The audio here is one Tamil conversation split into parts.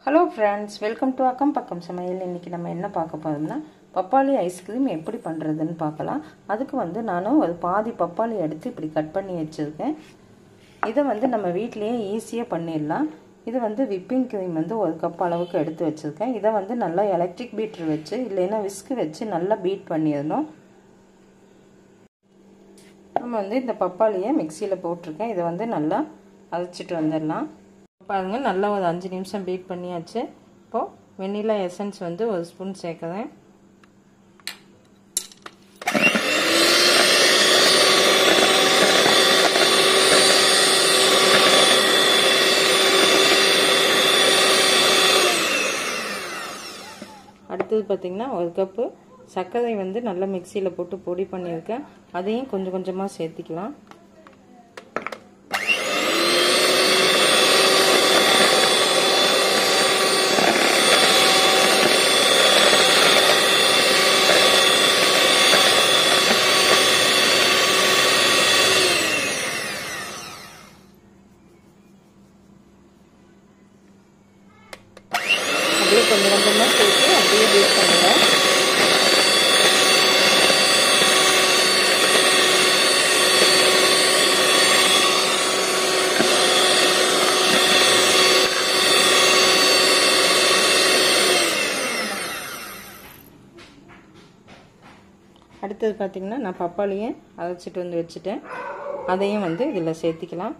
ஹலோ ஃப்ரெண்ட்ஸ் வெல்கம் டு அக்கம் பக்கம் சமையல் இன்றைக்கி நம்ம என்ன பார்க்க போகிறோம்னா பப்பாளி ஐஸ்கிரீம் எப்படி பண்ணுறதுன்னு பார்க்கலாம் அதுக்கு வந்து நானும் ஒரு பாதி பப்பாளி எடுத்து இப்படி கட் பண்ணி வச்சுருக்கேன் இதை வந்து நம்ம வீட்லேயே ஈஸியாக பண்ணிடலாம் இது வந்து விப்பிங் க்ரீம் வந்து ஒரு கப் அளவுக்கு எடுத்து வச்சுருக்கேன் இதை வந்து நல்லா எலக்ட்ரிக் பீட்ரு வச்சு இல்லைன்னா விஸ்கு வச்சு நல்லா பீட் பண்ணிடணும் நம்ம வந்து இந்த பப்பாளியை மிக்சியில் போட்டிருக்கேன் இதை வந்து நல்லா அரைச்சிட்டு வந்துடலாம் பாருங்கள் நல்லா ஒரு அஞ்சு நிமிஷம் பீட் பண்ணியாச்சு இப்போது வெண்ணிலா எசன்ஸ் வந்து ஒரு ஸ்பூன் சேர்க்குறேன் அடுத்தது பார்த்திங்கன்னா ஒரு கப்பு சர்க்கரை வந்து நல்லா மிக்சியில் போட்டு பொடி பண்ணியிருக்கேன் அதையும் கொஞ்சம் கொஞ்சமாக சேர்த்திக்கலாம் அப்படியே கொஞ்சம் கொஞ்சமாக சேர்த்து அப்படியே பீட் பண்ணுங்கள் அடுத்தது பார்த்திங்கன்னா நான் பப்பாளியை அரைச்சிட்டு வந்து வச்சுட்டேன் அதையும் வந்து இதில் சேர்த்திக்கலாம்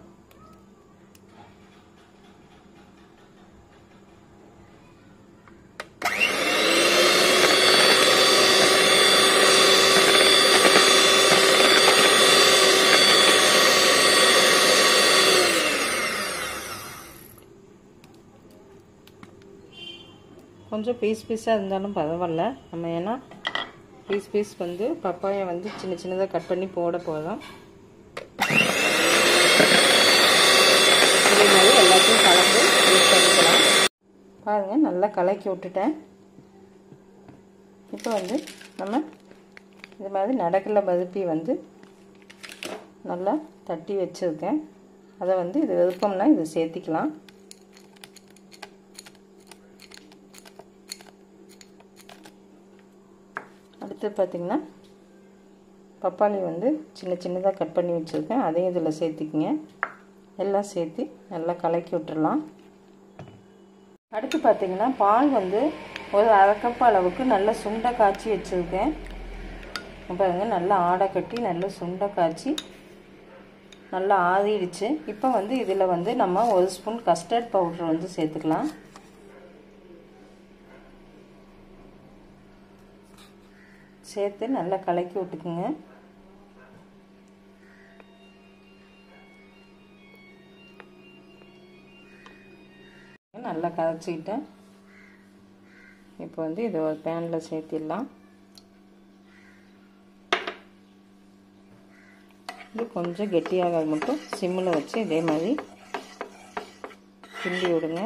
கொஞ்சம் பீஸ் பீஸாக இருந்தாலும் பரவாயில்ல நம்ம ஏன்னா பீஸ் பீஸ் வந்து பப்பாயை வந்து சின்ன சின்னதாக கட் பண்ணி போட போதும் இதே மாதிரி எல்லாத்தையும் கலந்து யூஸ் பண்ணிக்கலாம் பாருங்கள் நல்லா கலக்கி விட்டுட்டேன் இப்போ வந்து நம்ம இது மாதிரி நடக்கல பருப்பி வந்து நல்லா தட்டி வச்சுருக்கேன் அதை வந்து இது விருப்பம்னா இது சேர்த்திக்கலாம் அடுத்து பார்த்திங்கன்னா பப்பாளி வந்து சின்ன சின்னதாக கட் பண்ணி வச்சுருக்கேன் அதையும் இதில் சேர்த்திக்கிங்க எல்லாம் சேர்த்து நல்லா கலக்கி விட்டுறலாம் அடுத்து பார்த்திங்கன்னா பால் வந்து ஒரு அரை கப் அளவுக்கு நல்லா சுண்டை காய்ச்சி வச்சுருக்கேன் பாருங்கள் நல்லா ஆடை கட்டி நல்லா சுண்டை காய்ச்சி நல்லா ஆறிடுச்சு இப்போ வந்து இதில் வந்து நம்ம ஒரு ஸ்பூன் கஸ்டர்ட் பவுட்ரு வந்து சேர்த்துக்கலாம் சேர்த்து நல்லா கலக்கி விட்டுக்குங்க நல்லா கரைச்சிக்கிட்டேன் இப்போ வந்து இதை ஒரு பேனில் சேர்த்திடலாம் இது கொஞ்சம் கெட்டியாக மட்டும் சிம்மில் வச்சு இதே மாதிரி கிண்டி விடுங்க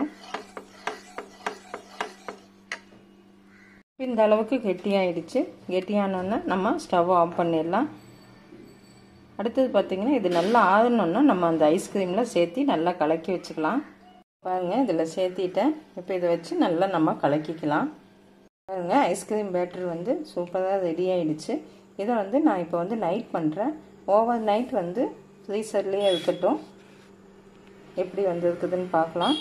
இந்த அளவுக்கு கெட்டியாயிடுச்சு கெட்டியானோன்னா நம்ம ஸ்டவ் ஆஃப் பண்ணிடலாம் அடுத்தது பார்த்திங்கன்னா இது நல்லா ஆறணுன்னா நம்ம அந்த ஐஸ்கிரீமில் சேர்த்து நல்லா கலக்கி வச்சுக்கலாம் பாருங்கள் இதில் சேர்த்திட்டேன் இப்போ இதை வச்சு நல்லா நம்ம கலக்கிக்கலாம் பாருங்கள் ஐஸ்கிரீம் பேட்டர் வந்து சூப்பராக ரெடி ஆகிடுச்சு இதை வந்து நான் இப்போ வந்து நைட் பண்ணுறேன் ஓவர் நைட் வந்து ஃப்ரீசர்லேயே இருக்கட்டும் எப்படி வந்து இருக்குதுன்னு பார்க்கலாம்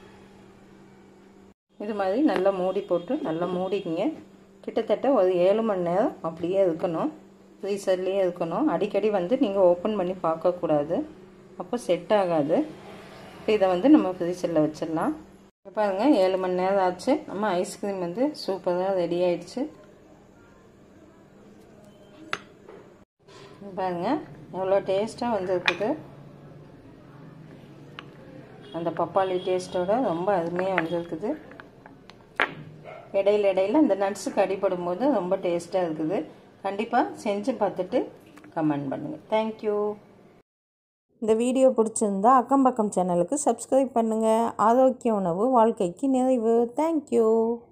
இது மாதிரி நல்லா மூடி போட்டு நல்லா மூடிக்கிங்க கிட்டத்தட்ட ஒரு ஏழு மணி நேரம் அப்படியே இருக்கணும் ஃப்ரீசர்லேயே இருக்கணும் அடிக்கடி வந்து நீங்கள் ஓப்பன் பண்ணி பார்க்கக்கூடாது அப்போ செட் ஆகாது இப்போ இதை வந்து நம்ம ஃப்ரீசரில் வச்சிடலாம் பாருங்கள் ஏழு மணி நேரம் ஆச்சு நம்ம ஐஸ்கிரீம் வந்து சூப்பராக ரெடி ஆயிடுச்சு பாருங்கள் எவ்வளோ டேஸ்ட்டாக வந்துருக்குது அந்த பப்பாளி டேஸ்ட்டோட ரொம்ப அருமையாக வந்துருக்குது இடையில இடையில இந்த நட்ஸுக்கு அடிப்படும் போது ரொம்ப டேஸ்ட்டாக இருக்குது கண்டிப்பாக செஞ்சு பார்த்துட்டு கமெண்ட் பண்ணுங்கள் தேங்க்யூ இந்த வீடியோ பிடிச்சிருந்தா அக்கம் பக்கம் சேனலுக்கு சப்ஸ்கிரைப் பண்ணுங்கள் ஆரோக்கிய உணவு வாழ்க்கைக்கு நிறைவு தேங்க்யூ